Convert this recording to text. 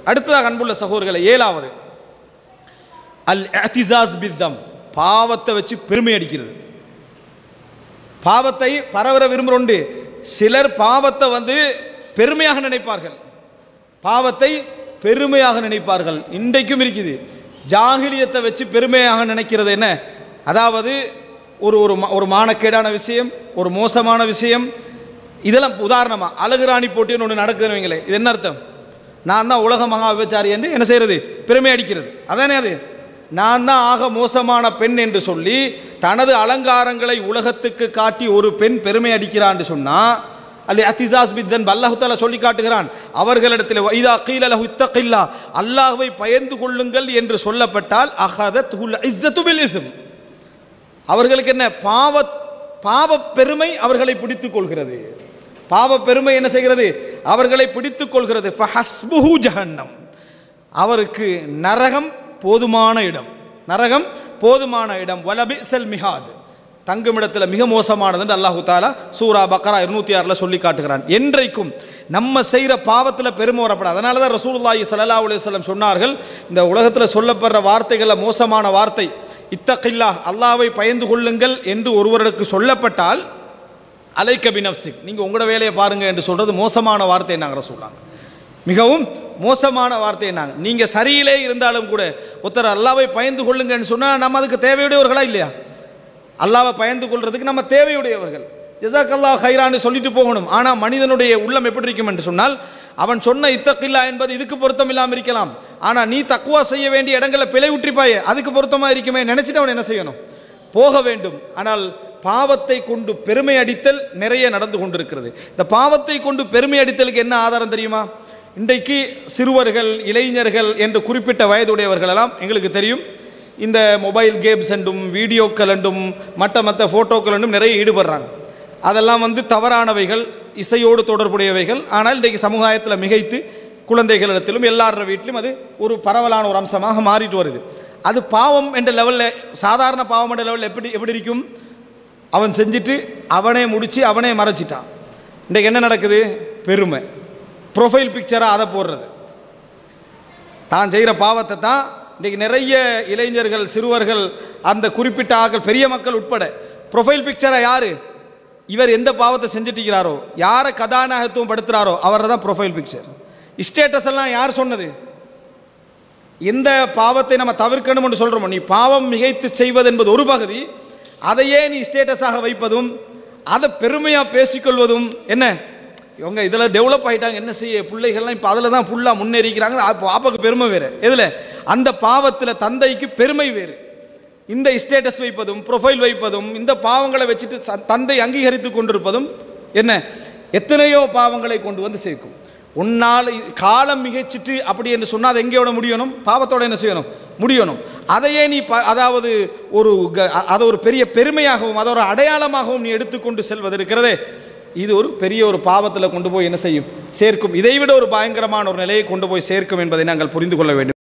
அடுத்ததாக அன்புள்ள சகோதரர்களை ஏழாவது அல் அத்திசாஸ் பித்தம் பாவத்தை வச்சு பெருமை அடிக்கிறது பாவத்தை பரவர விரும்புகிறோண்டு சிலர் பாவத்தை வந்து பெருமையாக நினைப்பார்கள் பாவத்தை பெருமையாக நினைப்பார்கள் இன்றைக்கும் இருக்குது ஜாகிலியத்தை வச்சு பெருமையாக நினைக்கிறது என்ன அதாவது ஒரு ஒரு மா- ஒரு மானக்கேடான விஷயம் ஒரு மோசமான விஷயம் இதெல்லாம் உதாரணமாக அழகுராணி போட்டின்னு ஒன்று நடக்குதுன்னு வைங்களேன் இது என்ன அர்த்தம் நான் தான் உலக மகா விபச்சாரி என்று என்ன செய்யறது பெருமை அடிக்கிறது அதானே அது நான் தான் ஆக மோசமான பெண் என்று சொல்லி தனது அலங்காரங்களை உலகத்துக்கு காட்டி ஒரு பெண் பெருமை அடிக்கிறான்னு சொன்னா அல்ல அத்திசாஸ் பித்தன் அல்லாஹுத்தாலா சொல்லி காட்டுகிறான் அவர்களிடத்தில் இதா கீல லஹு இத்தகில்லா அல்லாஹ்வை பயந்து கொள்ளுங்கள் என்று சொல்லப்பட்டால் அஹதத் ஹுல் இஸ்ஸத்து பில் இஸ்ம் அவர்களுக்கு என்ன பாவ பாவ பெருமை அவர்களை பிடித்துக் கொள்கிறது பாவ பெருமை என்ன செய்கிறது அவர்களை பிடித்துக் கொள்கிறது ஃபஹஸ்புஹு ஜஹன்னம் அவருக்கு நரகம் போதுமான இடம் நரகம் போதுமான இடம் வலபிசல் மிகாது தங்குமிடத்தில் மிக மோசமானது என்று அல்லாஹு தாலா சூரா பக்கரா இருநூத்தி ஆறில் சொல்லி காட்டுகிறான் என்றைக்கும் நம்ம செய்கிற பாவத்தில் பெருமை வரப்படாது அதனால தான் ரசூலுல்லாஹி ஸல்லல்லாஹு அலைஹி வஸல்லம் சொன்னார்கள் இந்த உலகத்தில் சொல்லப்படுற வார்த்தைகளில் மோசமான வார்த்தை இத்தகில்லா அல்லாவை பயந்து கொள்ளுங்கள் என்று ஒருவருக்கு சொல்லப்பட்டால் அலைக்க பினப்சிக் நீங்கள் உங்களோட வேலையை பாருங்க என்று சொல்கிறது மோசமான வார்த்தை நாங்கள் சொல்லாங்க மிகவும் மோசமான வார்த்தை நாங்கள் நீங்கள் சரியிலே இருந்தாலும் கூட ஒருத்தர் அல்லாவை பயந்து கொள்ளுங்கன்னு சொன்னால் நம்ம அதுக்கு தேவையுடையவர்களா இல்லையா அல்லாவை பயந்து கொள்றதுக்கு நம்ம தேவையுடையவர்கள் ஜசாக்கல்லா ஹைரான்னு சொல்லிட்டு போகணும் ஆனால் மனிதனுடைய உள்ளம் எப்படி இருக்கும் என்று சொன்னால் அவன் சொன்ன இத்தக்கில்லா என்பது இதுக்கு பொருத்தம் இல்லாமல் இருக்கலாம் ஆனால் நீ தக்குவா செய்ய வேண்டிய இடங்களில் பிழை விட்டுப்பாயே அதுக்கு பொருத்தமாக இருக்குமே நினச்சிட்டு அவன் என்ன செய்யணும் போக வேண்டும் ஆனால் பாவத்தை கொண்டு பெருமை அடித்தல் நிறைய நடந்து கொண்டிருக்கிறது இந்த பாவத்தை கொண்டு பெருமை அடித்தலுக்கு என்ன ஆதாரம் தெரியுமா இன்றைக்கு சிறுவர்கள் இளைஞர்கள் என்று குறிப்பிட்ட வயதுடையவர்கள் எல்லாம் எங்களுக்கு தெரியும் இந்த மொபைல் கேம்ஸ் என்றும் வீடியோக்கள் என்றும் மற்ற மற்ற ஃபோட்டோக்கள் என்றும் நிறைய ஈடுபடுறாங்க அதெல்லாம் வந்து தவறானவைகள் இசையோடு தொடர்புடையவைகள் ஆனால் இன்றைக்கு சமுதாயத்தில் மிகைத்து குழந்தைகளிடத்திலும் எல்லார வீட்டிலும் அது ஒரு பரவலான ஒரு அம்சமாக மாறிட்டு வருது அது பாவம் என்ற லெவலில் சாதாரண பாவம் என்ற லெவலில் எப்படி எப்படி இருக்கும் அவன் செஞ்சுட்டு அவனே முடித்து அவனே மறைச்சிட்டான் இன்றைக்கு என்ன நடக்குது பெருமை ப்ரொஃபைல் பிக்சராக அதை போடுறது தான் செய்கிற பாவத்தை தான் இன்றைக்கி நிறைய இளைஞர்கள் சிறுவர்கள் அந்த குறிப்பிட்ட ஆக்கள் பெரிய மக்கள் உட்பட ப்ரொஃபைல் பிக்சரை யார் இவர் எந்த பாவத்தை செஞ்சுட்டிருக்கிறாரோ யாரை கதாநாயகத்துவம் படுத்துகிறாரோ அவரை தான் ப்ரொஃபைல் பிக்சர் ஸ்டேட்டஸ் எல்லாம் யார் சொன்னது எந்த பாவத்தை நம்ம தவிர்க்கணும்னு சொல்கிறோமோ நீ பாவம் மிகைத்து செய்வது என்பது ஒரு பகுதி அதையே நீ ஸ்டேட்டஸாக வைப்பதும் அதை பெருமையாக பேசிக்கொள்வதும் என்ன இவங்க இதில் டெவலப் ஆகிட்டாங்க என்ன செய்ய பிள்ளைகள்லாம் இப்போ அதில் தான் ஃபுல்லாக முன்னேறிக்கிறாங்க அப்போ பாப்பாக்கு பெருமை வேறு எதில் அந்த பாவத்தில் தந்தைக்கு பெருமை வேறு இந்த ஸ்டேட்டஸ் வைப்பதும் ப்ரொஃபைல் வைப்பதும் இந்த பாவங்களை வச்சுட்டு ச- தந்தை அங்கீகரித்து கொண்டிருப்பதும் என்ன எத்தனையோ பாவங்களை கொண்டு வந்து சேர்க்கும் உன்னால் இ- காலம் மிகைச்சிட்டு அப்படி என்று சொன்னால் அது எங்கேயோட முடியணும் பாவத்தோட என்ன செய்யணும் முடியணும் அதையே நீ ப அதாவது ஒரு க- அ- அதை ஒரு பெரிய பெருமையாகவும் அதை ஒரு அடையாளமாகவும் நீ எடுத்துக்கொண்டு செல்வது இருக்கிறதே இது ஒரு பெரிய ஒரு பாவத்தில் கொண்டு போய் என்ன செய்யும் சேர்க்கும் இதைவிட ஒரு பயங்கரமான ஒரு நிலையை கொண்டு போய் சேர்க்கும் என்பதை நாங்கள் புரிந்து கொள்ள வேண்டும்